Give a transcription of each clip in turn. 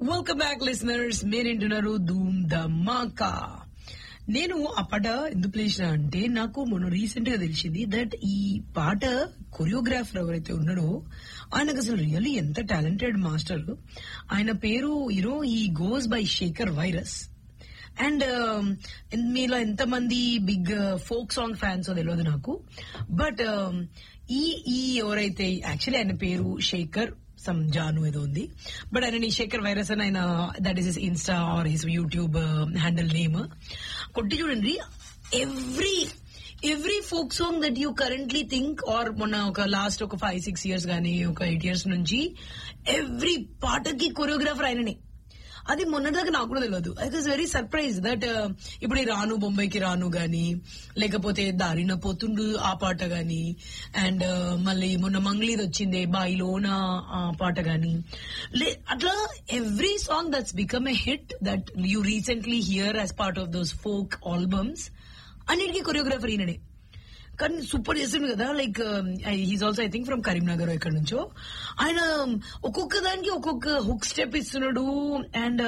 welcome back listeners మీరేంటున్నారు ధూమ్ ధమాకా నేను ఆ పాట ఎందుకు ప్లే చేసిన అంటే నాకు మొన్న రీసెంట్ గా తెలిసింది దట్ ఈ పాట కొరియోగ్రాఫర్ ఎవరైతే ఉన్నాడో ఆయనకు అసలు రియల్లీ ఎంత టాలెంటెడ్ మాస్టర్ ఆయన పేరు you know he goes by Shekhar Virus and మీలో ఎంతమంది బిగ్ ఫోక్ సాంగ్ ఫ్యాన్స్ తెలియదు నాకు బట్ ఈ ఈ ఎవరైతే యాక్చువల్లీ ఆయన పేరు శేఖర్ సమ్ జాను ఏదో ఉంది బట్ ఆయన శేఖర్ వైరస్ అని ఆయన that is his Insta or his YouTube handle name కొట్టి చూడండి every every folk song that you currently think are మొన్న ఒక లాస్ట్ ఒక ఫైవ్ సిక్స్ ఇయర్స్ గానీ ఒక ఎయిట్ ఇయర్స్ నుంచి ఎవ్రీ పాటకి కొరియోగ్రాఫర్ ఆయననే అది మొన్నటిదాకా నాకు కూడా తెలియదు I was very surprise that ఇప్పుడు ఈ రాను బొంబాయికి రాను గాని లేకపోతే దారిన పోతుండు ఆ పాట గాని అండ్ మళ్ళీ మొన్న మంగ్లీది వచ్చింది బాయిలోన ఆ పాట గాని లే- అట్లా every song that's become a hit that you recently hear as part of those folk albums అన్నిటికీ కొరియోగ్రాఫర్ ఈయననే కానీ సూపర్ చేస్తుండు కదా like he's also I think from Karimnagar ఎక్కడి నుంచో ఆయన ఒక్కొక్క దానికి ఒక్కొక్క హుక్ స్టెప్ ఇస్తున్నాడు and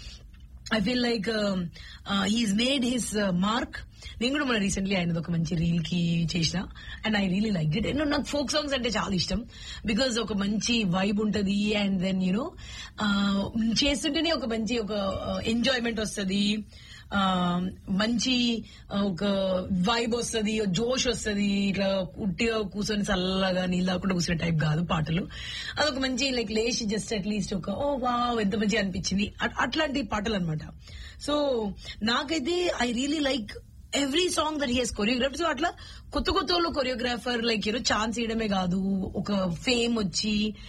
I feel like he's made his mark నేను కూడా మన రీసెంట్లీ ఆయన ఒక మంచి రీల్ కి చేసిన and I really like it and నాకు ఫోక్ సాంగ్స్ అంటే చాలా ఇష్టం బికాజ్ ఒక మంచి వైబ్ ఉంటది అండ్ దెన్ యూనో చేస్తుంటేనే ఒక మంచి ఒక ఎంజాయ్మెంట్ వస్తుంది ఆ, మంచి ఆ, ఒక వైబ్ వస్తుంది జోష్ వస్తుంది ఇట్లా ఉట్టిగా కూర్చొని చల్లగా నీళ్ళు తాకుండా కూర్చునే టైప్ కాదు పాటలు అదొక మంచి లైక్ లేచి జస్ట్ అట్లీస్ట్ ఒక ఓ వా ఎంత మంచిగా అనిపించింది అట్- అట్లాంటి పాటలు అనమాట సో నాకైతే I really like every song that he's choreograph so అట్లా కొత్త కొత్త వాళ్ళు కొరియోగ్రాఫర్ లైక్ యూనో ఛాన్స్ ఇవ్వడమే కాదు ఒక ఫేమ్ వచ్చి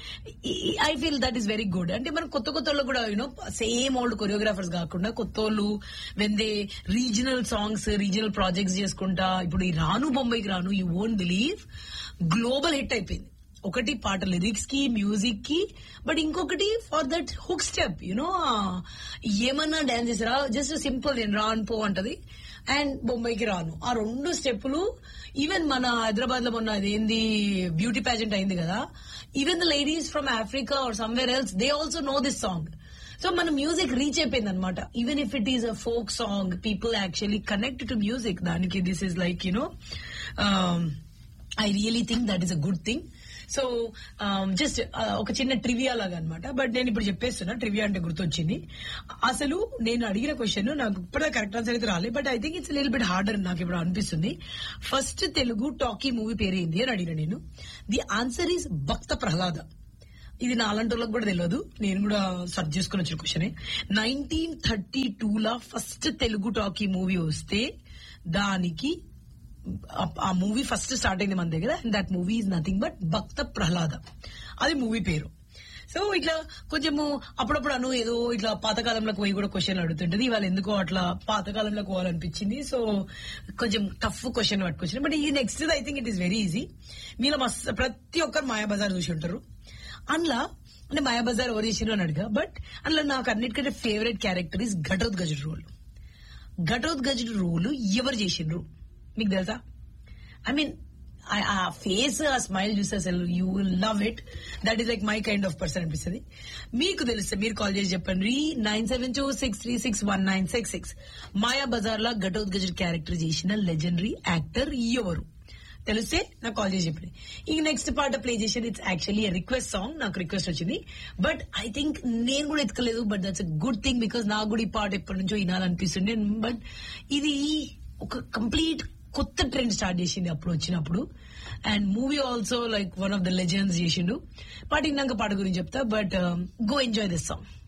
I feel that is very good అంటే మనం కొత్త కొత్త వాళ్ళు కూడా యూనో సేమ్ ఓల్డ్ కొరియోగ్రాఫర్స్ కాకుండా కొత్త వాళ్ళు వెందే రీజనల్ సాంగ్స్ రీజనల్ ప్రాజెక్ట్స్ చేసుకుంటా ఇప్పుడు ఈ రాను బొంబాయికి రాను you won't believe global hit అయిపోయింది ఒకటి పాట లిరిక్స్ కి మ్యూజిక్ కి బట్ ఇంకొకటి for that hook step you know ఏమన్నా డాన్స్ చేసారా జస్ట్ సింపుల్ నేను రాను పో అంటది అండ్ బొంబాయికి రాను ఆ రెండు స్టెప్పులు ఈవెన్ మన హైదరాబాద్ లో మొన్న అదేంది బ్యూటీ ప్యాజెంట్ అయింది కదా even the ladies from Africa or somewhere else they also know this song so మన మ్యూజిక్ రీచ్ అయిపోయింది అనమాట even if it is a folk song people actually connect to music దానికి this is like you know I really think that is a good thing so just ఒక చిన్న trivia లాగా అనమాట but నేను ఇప్పుడు చెప్పేస్తున్నా ట్రివియా అంటే గుర్తొచ్చింది అసలు నేను అడిగిన క్వశ్చన్ నాకు ఇప్పుడే కరెక్ట్ ఆన్సర్ అయితే రాలేదు but I think it's lil bit harder నాకు ఇప్పుడు అనిపిస్తుంది ఫస్ట్ తెలుగు టాకీ మూవీ పేరు ఏంది అని అడిగిన నేను the answer is Bhakta Prahlada ఇది నా అలాంటి వాళ్ళకి కూడా తెలియదు నేను కూడా సర్చ్ చేసుకుని వచ్చిన క్వశ్చన్ నైన్టీన్ థర్టీ టూ లా ఫస్ట్ తెలుగు టాకీ మూవీ వస్తే దానికి ఆ- ఆ మూవీ ఫస్ట్ స్టార్ట్ అయింది మన దగ్గర and that movie is nothing but Bhakta Prahlada అది మూవీ పేరు సో ఇట్లా కొంచెము అప్పుడప్పుడు అను ఏదో ఇట్లా పాతకాలంలోకి పోయి కూడా క్వశ్చన్ అడుగుతుంటది ఇవాళ ఎందుకో అట్లా పాతకాలంలోకి పోవాలనిపించింది సో కొంచెం టఫ్ క్వశ్చన్ పట్టుకొచ్చిన బట్ ఈ next I think it is very easy మీలో మస్తు ప్రతి ఒక్కరు మాయాబజార్ చూసి ఉంటారు అందులో అంటే మాయాబజార్ ఎవరు చేసిరు అని అడిగా బట్ అందులో నాకు అన్నిటికంటే ఫేవరెట్ క్యారెక్టర్ ఇస్ ఘటోద్గజుడు రోల్ ఘటోద్గజుడు రోల్ ఎవరు చేసిండ్రు మీకు తెలుసా ఐ మీన్ ఆ ఫేస్ ఆ స్మైల్ చూస్తే అసలు you will love it that is like my kind of person అనిపిస్తుంది మీకు తెలిస్తే మీరు కాల్ చేసి చెప్పండి nine seven two six three six one nine six six Maya Bazaar లా ఘటోద్గజుడు క్యారెక్టర్ చేసిన లెజెండరీ యాక్టర్ ఎవరు తెలిస్తే నాకు కాల్ చేసి చెప్పండి ఈ నెక్స్ట్ పాట ప్లే చేసేది ఇట్స్ యాక్చువల్లీ రిక్వెస్ట్ సాంగ్ నాకు రిక్వెస్ట్ వచ్చింది బట్ ఐ థింక్ నేను కూడా ఎత్తుకలేదు but that's a good thing because నాకు కూడా ఈ పాట ఎప్పటి నుంచో వినాలనిపిస్తుండే బట్ ఇది ఒక కంప్లీట్ కొత్త ట్రెండ్ స్టార్ట్ చేసింది అప్పుడు వచ్చినప్పుడు and movie also like one of the legends చేసిండు పాట విన్నాక పాట గురించి చెప్తా but go enjoy this song